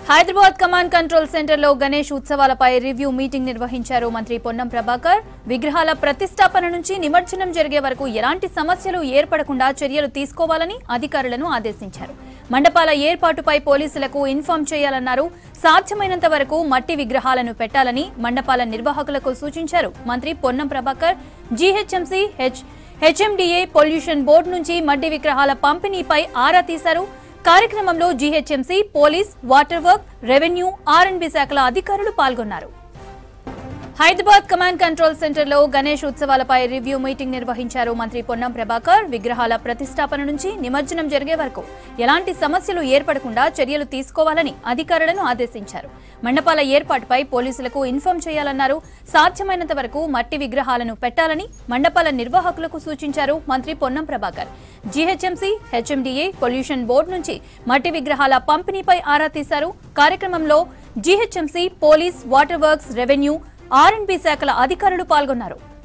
Hyderabad command control సెంటర్లో Ganesh ఉత్సవాలపై review meeting నిర్వహించారు మంత్రి పొన్నం ప్రభాకర్ విగ్రహాల ప్రతిష్టాపన నుంచి నిమజ్జనం జరిగే వరకు ఎలాంటి సమస్యలు ఏర్పడకుండా చర్యలు తీసుకోవాలని అధికారులను ఆదేశించారు మండపాల ఏర్పాటుపై పోలీసులకు ఇన్ఫార్మ్ చేయాలన్నారు సాధ్యమైనంత వరకు మట్టి విగ్రహాలను పెట్టాలని మండపాల నిర్వాహకులకు సూచించారు మంత్రి Ponnam Prabhakar GHMC H HMDA pollution board నుంచి మట్టి విగ్రహాల పంపిణీపై ఆరా తీశారు కార్యక్రమంలో GHMC police water work revenue R and B శాఖల అధికారులు పాల్గొన్నారు హైదరాబాద్ కమాండ్ కంట్రోల్ సెంటర్లో గణేష్ ఉత్సవాలపై రివ్యూ మీటింగ్ నిర్వహించారు మంత్రి పొన్నం ప్రభాకర్ విగ్రహాల ప్రతిష్టాపన నుంచి నిమజ్జనం జరిగే వరకు ఎలాంటి సమస్యలు ఏర్పడకుండా చర్యలు తీసుకోవాలని అధికారులను ఆదేశించారు మండపాల ఏర్పాటుపై పోలీసులకు ఇన్ఫార్మ్ చేయాలన్నారు సాధ్యమైనంత వరకు మట్టి విగ్రహాలను పెట్టాలని మండపాల నిర్వాహకులకు సూచించారు మంత్రి Ponnam Prabhakar GHMC HMDA pollution board నుంచి మట్టి విగ్రహాల పంపిణీపై ఆరా తీశారు కార్యక్రమంలో GHMC police water works revenue R and B శాఖల అధికారులు పాల్గొన్నారు